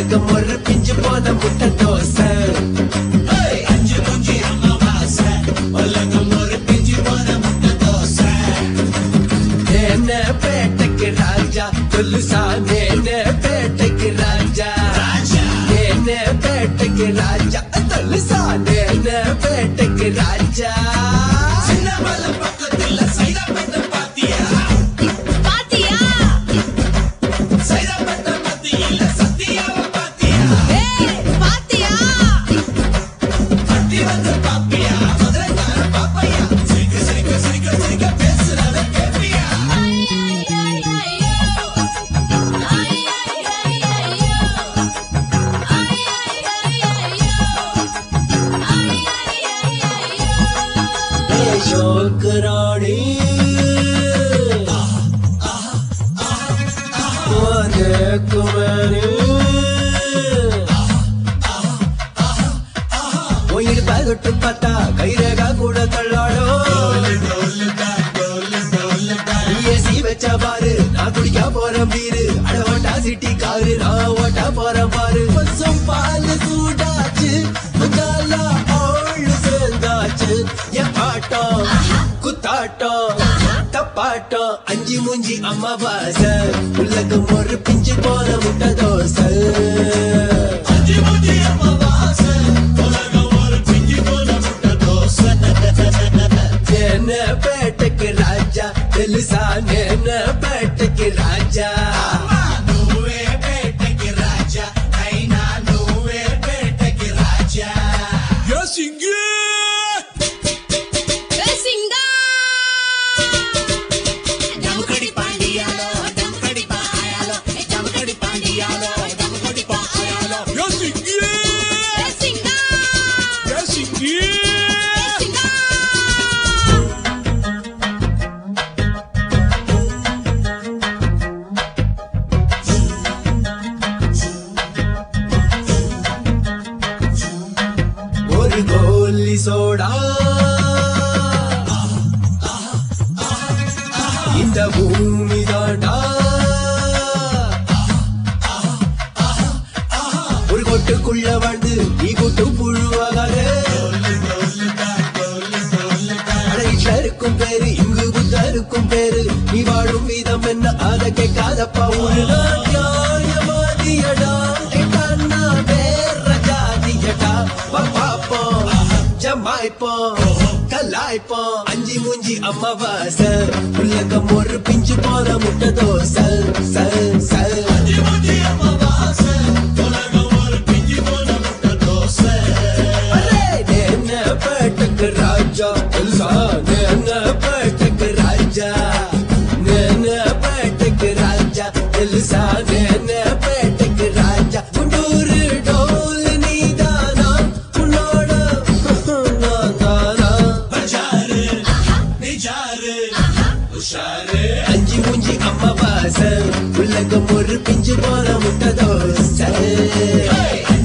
உலகம் ஒரு பிஞ்சு போன முட்டை தோசை ஏய், அஞ்சு மூஞ்சி அமாவாசை உலகம் ஒரு பிஞ்சு போன முட்டை தோசை நேன பேட்டைக்கு ராஜா கொல்லுசா நேன பேட்டைக்கு ராஜா நேன பேட்டைக்கு ராஜா கொல்லுசா நேன பேட்டைக்கு ராஜா சின்னமல பக்கத்துல சைதாப்பேட்டை பாத்தியா பாத்தியா சைதாப்பேட்டை மத்தியில சத்தியாவ பாத்தியா ஏய் பாத்தியா பட்டி வந்து பாப்பியா மதுரைக்கார பாப்பையா சிரிக்க சிரிக்க சிரிக்க சிரிக்க பேசுறத கேப்பியா ஏ சோக்கராணி ஓனே குமரி உயிர் பகட்டு பார்த்தா கைரேகா கூட தள்ளாடும் ஏசி வச்ச பாரு நான் குடிக்க போறேன் பீரு அட ஓட்டா சிட்டி காரு நான் ஓட்டா போறேன் பாரு பசும் பால் சூடாச்சு மசாலா ஆளு சேர்ந்தாச்சு என் ஆட்டம் குத்தாட்டம் தப்பாட்டம் அஞ்சு மூஞ்சி அம்மாவாசை உலகம் ஒரு பிஞ்சு போன முட்டை தோசை அஞ்சு மூஞ்சி அம்மாவாசை உலகம் ஒரு பிஞ்சு போன முட்டை தோசை நேன பேட்டைக்கு ராஜா తెలుసా నేన పేటకి రాజా నువ్వే పేటకి రాజా అయినా నువ్వే పేటకి రాజా டமுக்கடி பாண்டியாலோ டமுக்கடி பாயாலோ டமுக்கடி பாண்டியாலோ டமுக்கடி பாயாலோ சிங்கா சிங்கா ஒரு கோலி சோடா இந்த பூமி தாண்டா ஒரு கொட்டுக்குள்ள வந்து நீ கொட்டு புழுவாகாதே அட வீட்டுல இருக்கும் பேரு இங்கு புத்தருக்கும் பேரு நீ வாழும் வீதம் என்ன அதை கேட்காதப்பா ஒரு நியாயவாதியடா கண்ணா வேற ஜாதியடா வா பாப்போம் ஜமாய்ப்போம் கலாய்ப்போம் அஞ்சு மூஞ்சி அம்மாவாசை உலகம் ஒரு பிஞ்சு போற முட்டை தோசை சல் சல் அஞ்சு மூஞ்சி அம்மாவாசை உலகம் ஒரு பிஞ்சு போற முட்டை தோசை நேன பேட்டக்கு ராஜா తెలుసా నేన పేటకు రాజా నేన పేటకు రాజా తెలుసా నేన పేటకు రాజా గుంటూరు డోల్ నీదానా ఉన్నోడ నాదానా బజారు నిజారు உஷாரு அஞ்சு மூஞ்சி அம்மா வாசல் உலகம் ஒரு பிஞ்சு போன முட்டை தோசை